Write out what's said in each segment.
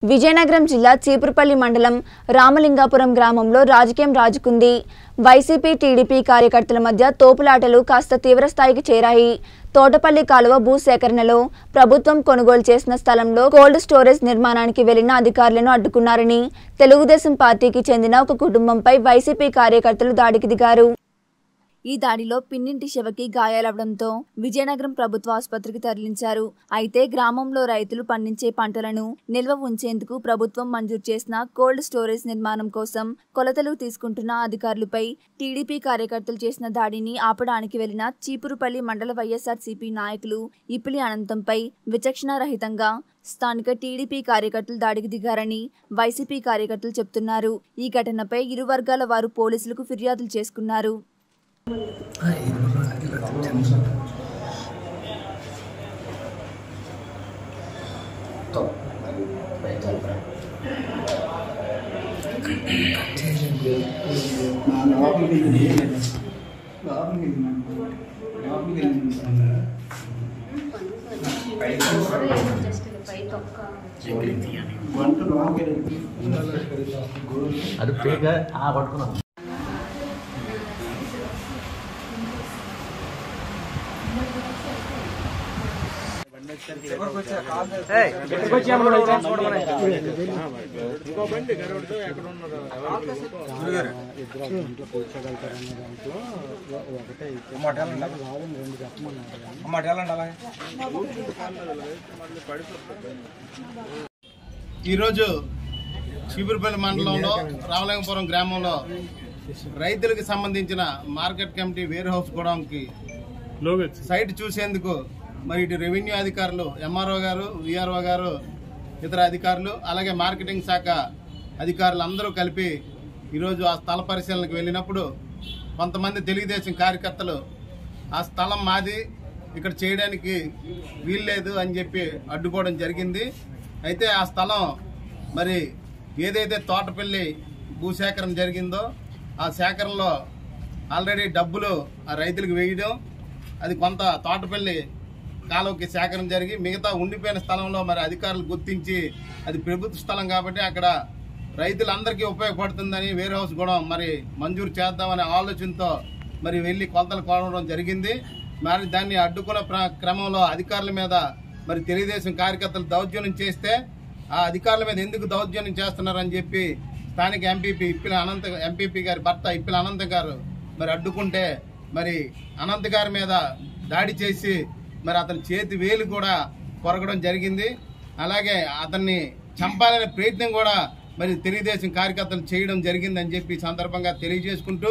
విజయనగరం జిల్లా చీపురుపల్లి మండలం రామలింగాపురం గ్రామంలో రాజకీయం రాజుకుంది వైసీపీ టీడీపీ కార్యకర్తల మధ్య తోపులాటలు కాస్త తీవ్రస్థాయికి చేరాయి తోటపల్లి కాలువ భూసేకరణలో ప్రభుత్వం కొనుగోలు చేసిన స్థలంలో కోల్డ్ స్టోరేజ్ నిర్మాణానికి వెళ్లిన అధికారులను అడ్డుకున్నారని తెలుగుదేశం పార్టీకి చెందిన ఒక కుటుంబంపై వైసీపీ కార్యకర్తలు దాడికి దిగారు ఈ దాడిలో పిన్నింటి శివకి గాయాలవడంతో విజయనగరం ప్రభుత్వ ఆసుపత్రికి తరలించారు అయితే గ్రామంలో రైతులు పండించే పంటలను నిల్వ ఉంచేందుకు ప్రభుత్వం మంజూరు చేసిన కోల్డ్ స్టోరేజ్ నిర్మాణం కోసం కొలతలు తీసుకుంటున్న అధికారులపై టీడీపీ కార్యకర్తలు చేసిన దాడిని ఆపడానికి వెళ్లిన చీపురుపల్లి మండల వైఎస్ఆర్సీపీ నాయకులు ఇపిలి అనంతంపై విచక్షణారహితంగా స్థానిక టీడీపీ కార్యకర్తలు దాడికి దిగారని వైసీపీ కార్యకర్తలు చెబుతున్నారు ఈ ఘటనపై ఇరు వర్గాల వారు పోలీసులకు ఫిర్యాదులు చేసుకున్నారు అది పేగ ఆ పట్టుకున్నాను ఈరోజు చీపురుపల్లి మండలంలో రామలింగపురం గ్రామంలో రైతులకు సంబంధించిన మార్కెట్ కమిటీ వేర్ హౌస్ గోడౌన్కి సైట్ చూసేందుకు మరి ఇటు రెవెన్యూ అధికారులు ఎంఆర్ఓ గారు విఆర్ఓ గారు ఇతర అధికారులు అలాగే మార్కెటింగ్ శాఖ అధికారులు అందరూ కలిపి ఈరోజు ఆ స్థల పరిశీలనకు వెళ్ళినప్పుడు కొంతమంది తెలుగుదేశం కార్యకర్తలు ఆ స్థలం మాది ఇక్కడ చేయడానికి వీల్లేదు అని చెప్పి అడ్డుకోవడం జరిగింది అయితే ఆ స్థలం మరి ఏదైతే తోటపల్లి భూసేకరణ జరిగిందో ఆ సేకరణలో ఆల్రెడీ డబ్బులు ఆ రైతులకు వేయడం అది కొంత తోటపల్లి కాలువకి సేకరణ జరిగి మిగతా ఉండిపోయిన స్థలంలో మరి అధికారులు గుర్తించి అది ప్రభుత్వ స్థలం కాబట్టి అక్కడ రైతులందరికీ ఉపయోగపడుతుందని వేర్ హౌస్ కూడా మరి మంజూరు చేద్దామనే ఆలోచనతో మరి వెళ్ళి కొలతలు కోవడం జరిగింది మరి దాన్ని అడ్డుకున్న ప్ర- క్రమంలో అధికారుల మీద మరి తెలుగుదేశం కార్యకర్తలు దౌర్జన్యం చేస్తే ఆ అధికారుల మీద ఎందుకు దౌర్జన్యం చేస్తున్నారని చెప్పి స్థానిక ఎంపీపీ ఇప్పిల అనంత ఎంపీపీ గారి భర్త ఇప్పిల అనంత గారు మరి అడ్డుకుంటే మరి అనంత్ గారి మీద దాడి చేసి మరి అతని చేతి వేలు కూడా కొరగడం జరిగింది అలాగే అతన్ని చంపాలనే ప్రయత్నం కూడా మరి తెలుగుదేశం కార్యకర్తలు చేయడం జరిగిందని చెప్పి ఈ సందర్భంగా తెలియజేసుకుంటూ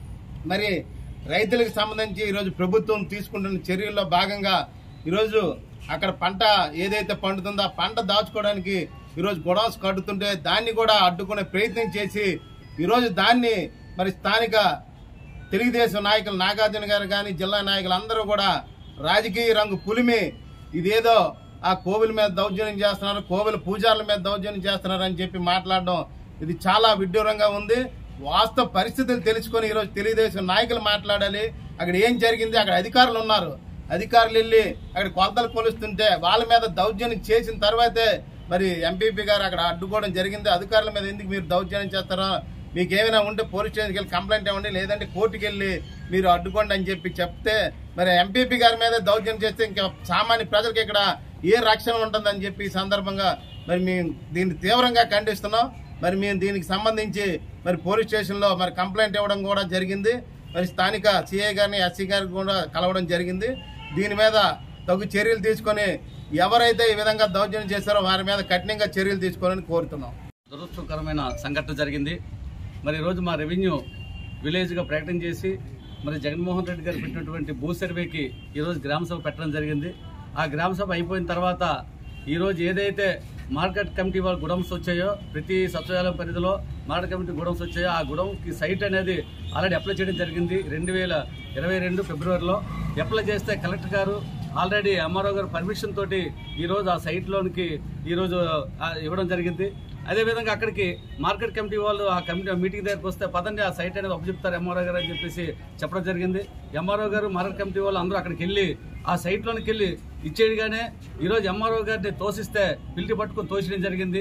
మరి రైతులకు సంబంధించి ఈరోజు ప్రభుత్వం తీసుకుంటున్న చర్యల్లో భాగంగా ఈరోజు అక్కడ పంట ఏదైతే పండుతుందో ఆ పంట దాచుకోవడానికి ఈరోజు గొడవస్ కడుతుంటే దాన్ని కూడా అడ్డుకునే ప్రయత్నం చేసి ఈరోజు దాన్ని మరి స్థానిక తెలుగుదేశం నాయకులు నాగార్జున గారు కానీ జిల్లా నాయకులు అందరూ కూడా రాజకీయ రంగు పులిమి ఇదేదో ఆ కోవిల మీద దౌర్జన్యం చేస్తున్నారు కోవిల పూజారుల మీద దౌర్జన్యం చేస్తున్నారు అని చెప్పి మాట్లాడడం ఇది చాలా విడ్డూరంగా ఉంది వాస్తవ పరిస్థితులు తెలుసుకొని ఈరోజు తెలుగుదేశం నాయకులు మాట్లాడాలి అక్కడ ఏం జరిగింది అక్కడ అధికారులు ఉన్నారు అధికారులు వెళ్ళి అక్కడ కొలతలు కొలుస్తుంటే వాళ్ళ మీద దౌర్జన్యం చేసిన తర్వాతే మరి ఎంపీపీ గారు అక్కడ అడ్డుకోవడం జరిగింది అధికారుల మీద ఎందుకు మీరు దౌర్జన్యం చేస్తారో మీకు ఏమైనా ఉంటే పోలీస్ స్టేషన్కి వెళ్ళి కంప్లైంట్ ఇవ్వండి లేదంటే కోర్టుకి వెళ్ళి మీరు అడ్డుకోండి అని చెప్పి చెప్తే మరి ఎంపీపీ గారి మీద దౌర్జన్యం చేస్తే ఇంకా సామాన్య ప్రజలకు ఇక్కడ ఏ రక్షణ ఉంటుందని చెప్పి ఈ సందర్భంగా మరి మేము దీన్ని తీవ్రంగా ఖండిస్తున్నాం మరి మేము దీనికి సంబంధించి మరి పోలీస్ స్టేషన్లో మరి కంప్లైంట్ ఇవ్వడం కూడా జరిగింది మరి స్థానిక సిఐ గారిని ఎస్సీ గారికి కూడా కలవడం జరిగింది దీని మీద తగు చర్యలు తీసుకొని ఎవరైతే ఈ విధంగా దౌర్జన్యం చేస్తారో వారి మీద కఠినంగా చర్యలు తీసుకోవాలని కోరుతున్నాం దురదృష్టకరమైన సంఘటన జరిగింది మరి ఈరోజు మా రెవెన్యూ విలేజ్గా ప్రకటన చేసి మరి జగన్మోహన్ రెడ్డి గారు పెట్టినటువంటి భూ సర్వేకి ఈరోజు గ్రామ సభ పెట్టడం జరిగింది ఆ గ్రామ సభ అయిపోయిన తర్వాత ఈరోజు ఏదైతే మార్కెట్ కమిటీ వాళ్ళ గుడమ్స్ వచ్చాయో ప్రతి సచివాలయం పరిధిలో మార్కెట్ కమిటీ గుడమ్స్ వచ్చాయో ఆ గుడంకి సైట్ అనేది ఆల్రెడీ అప్లై చేయడం జరిగింది రెండు వేల ఇరవై రెండు ఫిబ్రవరిలో అప్లై చేస్తే కలెక్టర్ గారు ఆల్రెడీ ఎంఆర్ఓ గారు పర్మిషన్ తోటి ఈరోజు ఆ సైట్లోనికి ఈరోజు ఆ, ఇవ్వడం జరిగింది అదేవిధంగా అక్కడికి మార్కెట్ కమిటీ వాళ్ళు ఆ కమిటీ మీటింగ్ దగ్గరకు వస్తే పదండి ఆ సైట్ అనేది చెప్తారు ఎంఆర్ఓ గారు అని చెప్పేసి చెప్పడం జరిగింది ఎంఆర్ఓ గారు మార్కెట్ కమిటీ వాళ్ళు అందరూ అక్కడికి వెళ్ళి ఆ సైట్లోనికి వెళ్ళి ఇచ్చేయగానే ఈరోజు ఎంఆర్ఓ గారిని తోసిస్తే పిలిచి పట్టుకొని తోసడం జరిగింది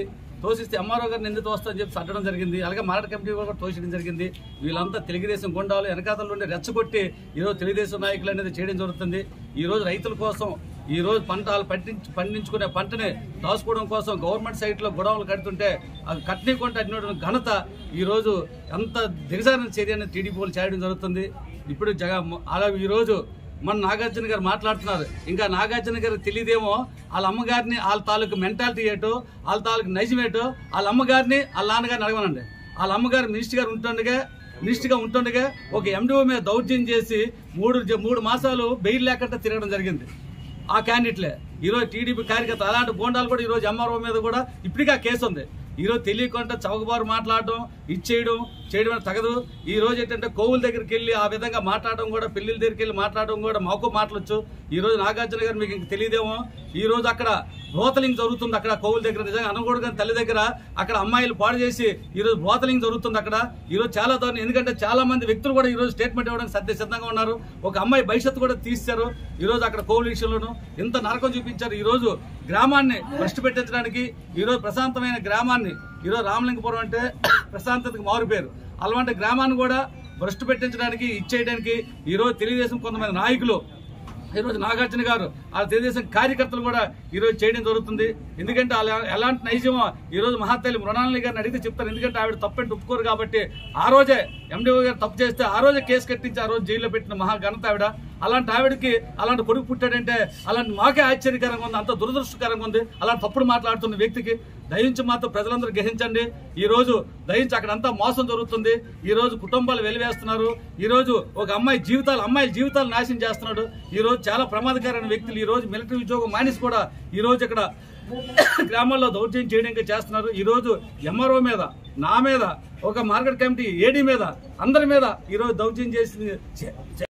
తోసిస్తే ఎంఆర్ఓ గారిని ఎందుకు తోస్తారని చెప్పి సట్టడం జరిగింది అలాగే మార్కెట్ కమిటీ కూడా తోసడం జరిగింది వీళ్ళంతా తెలుగుదేశం గుండాలు వెనకాతల నుండి రెచ్చగొట్టి ఈరోజు తెలుగుదేశం నాయకులు అనేది చేయడం జరుగుతుంది ఈ రోజు రైతుల కోసం ఈ రోజు పంట వాళ్ళు పండించు పండించుకునే పంటని దాచుకోవడం కోసం గవర్నమెంట్ సైట్లో గొడవలు కడుతుంటే అది కట్టనీకుంటే అటువంటి ఘనత ఈ రోజు ఎంత దిగజారిన చర్యని టీడీపీ వాళ్ళు చేయడం జరుగుతుంది ఇప్పుడు జగ అలా ఈ రోజు మన నాగార్జున గారు మాట్లాడుతున్నారు ఇంకా నాగార్జున గారు తెలియదేమో వాళ్ళ అమ్మగారిని వాళ్ళ తాలూకు మెంటాలిటీ ఏటో వాళ్ళ తాలూకు నైజం ఏటో వాళ్ళ అమ్మగారిని వాళ్ళ నాన్నగారిని అడగనండి వాళ్ళ అమ్మగారు మినిస్టర్ గారు ఉంటుండగా మినిస్టర్గా ఉంటుండగా ఒక ఎండిఓ మీద దౌర్జన్యం చేసి మూడు మూడు మాసాలు బెయిల్ లేకుండా తిరగడం జరిగింది ఆ క్యాండిడేట్లే ఈరోజు టీడీపీ కార్యకర్త అలాంటి బోండాలు కూడా ఈరోజు ఎంఆర్ఓ మీద కూడా ఇప్పటికీ ఆ కేసు ఉంది ఈరోజు తెలియకుండా చౌకబారు మాట్లాడడం ఇచ్చేయడం చేయడం అనేది తగదు ఈ రోజు ఏంటంటే కోవుల దగ్గరికి వెళ్ళి ఆ విధంగా మాట్లాడడం కూడా పెళ్లిళ్ళ దగ్గరికి వెళ్ళి మాట్లాడడం కూడా మాకు మాట్లాడచ్చు ఈ రోజు నాగార్జున గారు మీకు ఇంక తెలియదేమో ఈ రోజు అక్కడ బ్రోతలింగ్ జరుగుతుంది అక్కడ కోవుల దగ్గర నిజంగా అనకూడదు కానీ తల్లి దగ్గర అక్కడ అమ్మాయిలు పాడు చేసి ఈ రోజు బ్రోతలింగ్ జరుగుతుంది అక్కడ ఈ రోజు చాలా దారుణం ఎందుకంటే చాలా మంది వ్యక్తులు కూడా ఈ రోజు స్టేట్మెంట్ ఇవ్వడానికి సత్య సిద్ధంగా ఉన్నారు ఒక అమ్మాయి భవిష్యత్తు కూడా తీశారు ఈ రోజు అక్కడ కోవిడ్ విషయంలోను ఇంత నరకం చూపించారు ఈ రోజు గ్రామాన్ని భ్రష్టు పెట్టించడానికి ఈ రోజు ప్రశాంతమైన గ్రామాన్ని ఈ రోజు రామలింగపురం అంటే ప్రశాంతతకు మారు పేరు అలాంటి గ్రామాన్ని కూడా భ్రష్టు పెట్టించడానికి ఇచ్చేయడానికి ఈ రోజు తెలుగుదేశం కొంతమంది నాయకులు ఈరోజు నాగార్జున గారు ఆ తెలుగుదేశం కార్యకర్తలు కూడా ఈరోజు చేయడం జరుగుతుంది ఎందుకంటే వాళ్ళ ఎలాంటి నైజమో ఈరోజు మహాతల్లి మృణాలని గారిని అడిగితే చెప్తారు ఎందుకంటే ఆవిడ తప్పంటే ఒప్పుకోరు కాబట్టి ఆ రోజే ఎండిఓ గారు తప్పు చేస్తే ఆ రోజే కేసు కట్టించి ఆ రోజు జైల్లో పెట్టిన మహా ఘనత ఆవిడ అలాంటి ఆవిడకి అలాంటి కొడుకు పుట్టాడంటే అలాంటి మాకే ఆశ్చర్యకరంగా ఉంది అంత దురదృష్టకరంగా ఉంది అలాంటి తప్పుడు మాట్లాడుతున్న వ్యక్తికి దయించి మాత్రం ప్రజలందరూ గ్రహించండి ఈ రోజు దయించి అక్కడంతా మోసం జరుగుతుంది ఈ రోజు కుటుంబాలు వెలివేస్తున్నారు ఈ రోజు ఒక అమ్మాయి జీవితాలు అమ్మాయిల జీవితాలు నాశనం చేస్తున్నాడు ఈ రోజు చాలా ప్రమాదకరమైన వ్యక్తులు ఈ రోజు మిలిటరీ ఉద్యోగం మానేసి కూడా ఈ రోజు ఇక్కడ గ్రామాల్లో దౌర్జన్యం చేయడానికి చేస్తున్నారు ఈ రోజు ఎంఆర్ఓ మీద నా మీద ఒక మార్కెట్ కమిటీ ఏడీ మీద అందరి మీద ఈ రోజు దౌర్జన్యం చేసి చే- చే-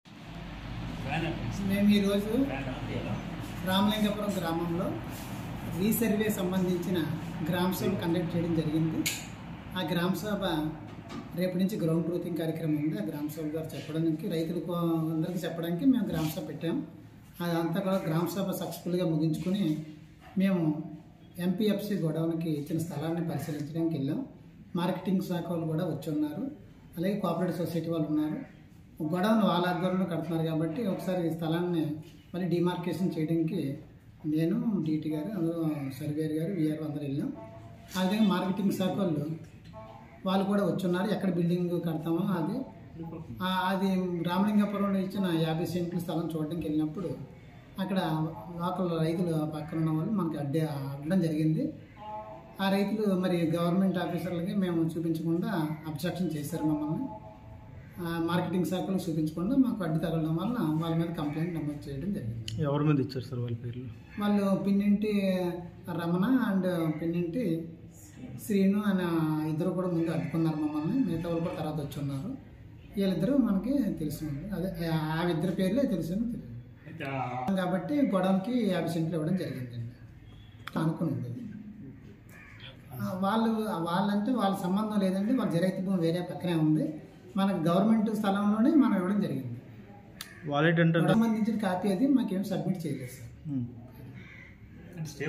మేము ఈరోజు రామలింగపురం గ్రామంలో రీసర్వే సంబంధించిన గ్రామ సభ కండక్ట్ చేయడం జరిగింది ఆ గ్రామ సభ రేపు నుంచి గ్రౌండ్ ట్రూతింగ్ కార్యక్రమం ఉంది ఆ గ్రామ సభ గారు చెప్పడానికి రైతులకు అందరికీ చెప్పడానికి మేము గ్రామ సభ పెట్టాం అదంతా కూడా గ్రామ సభ సక్సెస్ఫుల్గా ముగించుకొని మేము ఎంపీఎఫ్సి గోడౌన్కి ఇచ్చిన స్థలాన్ని పరిశీలించడానికి వెళ్ళాం మార్కెటింగ్ శాఖ వాళ్ళు కూడా వచ్చి ఉన్నారు అలాగే కోఆపరేటివ్ సొసైటీ వాళ్ళు ఉన్నారు గోడౌన్ వాళ్ళ ఆధ్వర్యంలో కడుతున్నారు కాబట్టి ఒకసారి ఈ స్థలాన్ని మళ్ళీ డిమార్కేషన్ చేయడానికి నేను డీటీ గారు అందరూ సర్వేర్ గారు విఆర్ అందరూ వెళ్ళాం ఆ విధంగా మార్కెటింగ్ శాఖ వాళ్ళు వాళ్ళు కూడా వచ్చున్నారు ఎక్కడ బిల్డింగ్ కడతామో అది ఆ- అది రామలింగపురంలో ఇచ్చిన యాభై సెంట్ల స్థలం చూడడానికి వెళ్ళినప్పుడు అక్కడ లోకల్ రైతులు పక్కన ఉన్న వాళ్ళు మనకి అడ్డే అడ్డం జరిగింది ఆ రైతులు మరి గవర్నమెంట్ ఆఫీసర్లకి మేము చూపించకుండా అబ్స్ట్రక్షన్ చేశారు మమ్మల్ని ఆ మార్కెటింగ్ శాఖలు చూపించకుండా మాకు అడ్డు తగలడం వల్ల వాళ్ళ మీద కంప్లైంట్ నమోదు చేయడం జరిగింది ఎవరి మీద ఇచ్చారు సార్ వాళ్ళ పేర్లు వాళ్ళు పిన్నింటి రమణ అండ్ పిన్నింటి శ్రీను అనే ఇద్దరు కూడా ముందు అడ్డుకున్నారు మమ్మల్ని మిగతా వాళ్ళు కూడా తర్వాత వచ్చి ఉన్నారు వీళ్ళిద్దరూ మనకి తెలిసి ఉంది అదే ఆ ఇద్దరు పేర్లే తెలిసి తెలియదు కాబట్టి గొడవకి యాభై సెంట్లు ఇవ్వడం జరిగిందండి అనుకుని ఉంది ఆ, వాళ్ళు వాళ్ళంటే వాళ్ళ సంబంధం లేదండి వాళ్ళ జరైతు భూమి వేరే పక్కనే ఉంది మనకు గవర్నమెంట్ స్థలంలోనే మనం ఇవ్వడం జరిగింది వాలెట్ అంటే సంబంధించిన కాపీ అది మాకేం సబ్మిట్ చేయలేదు సార్ స్టే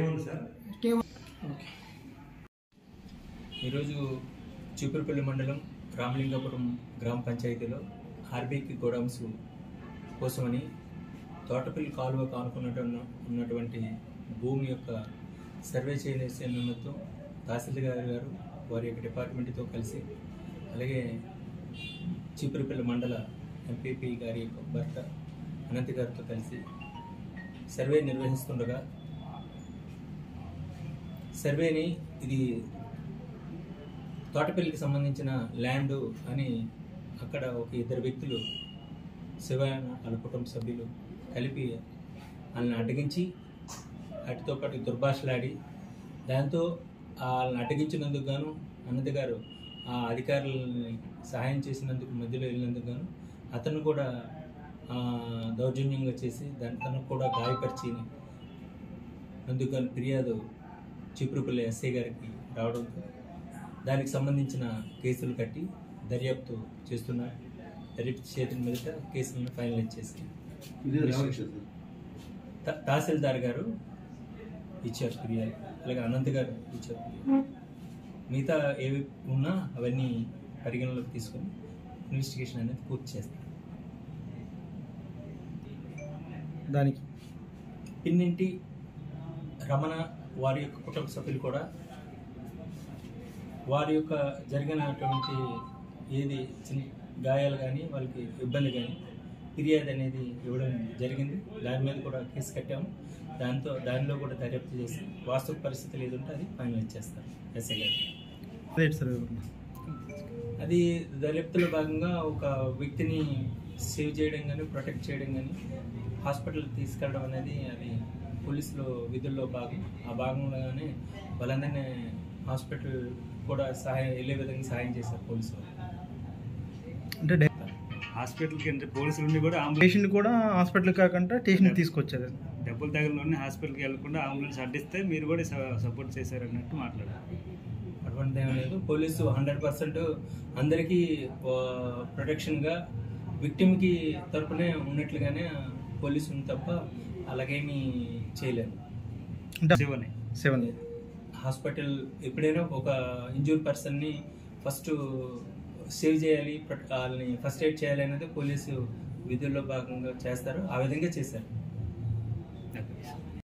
ఈరోజు చీపురుపల్లి మండలం రామలింగపురం గ్రామ పంచాయతీలో ఆర్బీకి గోడౌన్స్ కోసమని తోటపల్లి కాలువ కానుకున్నట్టు ఉన్నటువంటి భూమి యొక్క సర్వే చేసే నిమిత్తం తహసీల్దార్ గారు వారి యొక్క డిపార్ట్మెంట్తో కలిసి అలాగే చీపురుపల్లి మండల ఎంపీపీ గారి యొక్క భర్త అనంత్ గారితో కలిసి సర్వే నిర్వహిస్తుండగా సర్వేని ఇది తోటపల్లికి సంబంధించిన ల్యాండ్ అని అక్కడ ఒక ఇద్దరు వ్యక్తులు శివ వాళ్ళ కుటుంబ సభ్యులు కలిపి వాళ్ళని అడ్డగించి వాటితో పాటు దుర్భాషలాడి దాంతో వాళ్ళని అడ్డగించినందుకు గాను అనంత్ గారు ఆ అధికారులని సహాయం చేసినందుకు మధ్యలో వెళ్ళినందుకు గాను అతను కూడా ఆ, దౌర్జన్యంగా చేసి దాని తనకు కూడా గాయపరిచి అందుకు గాను ఫిర్యాదు చిపురుపల్లి ఎస్ఐ గారికి రావడంతో దానికి సంబంధించిన కేసులు కట్టి దర్యాప్తు చేస్తున్నారు దర్యాప్తు చేతుల మీదట కేసులను ఫైనలైజ్ చేసి త- తహసీల్దార్ గారు ఇచ్చారు ఫిర్యాదు అలాగే అనంత్ గారు ఇచ్చారు ఫిర్యాదు మిగతా ఏవి ఉన్నా అవన్నీ పరిగణలోకి తీసుకొని ఇన్వెస్టిగేషన్ అనేది పూర్తి చేస్తాం దానికి పిన్నింటి రమణ వారి యొక్క కుటుంబ సభ్యులు కూడా వారి యొక్క జరిగినటువంటి ఏది చిన్న గాయాలు కానీ వాళ్ళకి ఇబ్బంది కానీ ఫిర్యాదు అనేది ఇవ్వడం జరిగింది దాని మీద కూడా కేసు కట్టాము దాంతో దానిలో కూడా దర్యాప్తు చేసి వాస్తవ పరిస్థితులు ఏది ఉంటే అది ఫైనలైజ్ చేస్తాం ఎస్ఐ గారు రైట్ సార్ వివరణ. అది దర్యాప్తులో భాగంగా ఒక వ్యక్తిని సేవ్ చేయడం కానీ ప్రొటెక్ట్ చేయడం కానీ హాస్పిటల్ తీసుకెళ్ళడం అనేది అది పోలీసులు విధుల్లో భాగం ఆ భాగంలోనే వాళ్ళందరినీ హాస్పిటల్ కూడా సహాయం వెళ్ళే విధంగా సహాయం చేశారు పోలీసు వాళ్ళు అంటే డై- హాస్పిటల్కి అంటే పోలీసుల నుండి కూడా అంబులెన్స్ పేషెంట్ కూడా హాస్పిటల్ కాకుండా స్టేషన్ తీసుకొచ్చారు డబ్బులు తగలలోనే హాస్పిటల్కి వెళ్లకుండా అంబులెన్స్ అడ్డిస్తే మీరు కూడా స- సపోర్ట్ చేశారన్నట్టు మాట్లాడారు అటువంటి ఏం లేదు పోలీసు హండ్రెడ్ పర్సెంట్ అందరికీ ప్రొటెక్షన్గా విక్టిమ్కి తరపునే ఉన్నట్లుగానే పోలీసు ఉంది తప్ప అలాగేమీ చేయలేదు అంటే శివని సెవెన్ హాస్పిటల్ ఎప్పుడైనా ఒక ఇంజూర్ పర్సన్ని ఫస్ట్ సేవ్ చేయాలి ప్రొట- వాళ్ళని ఫస్ట్ ఎయిడ్ చేయాలి అనేది పోలీసు విధుల్లో భాగంగా చేస్తారు ఆ విధంగా చేశారు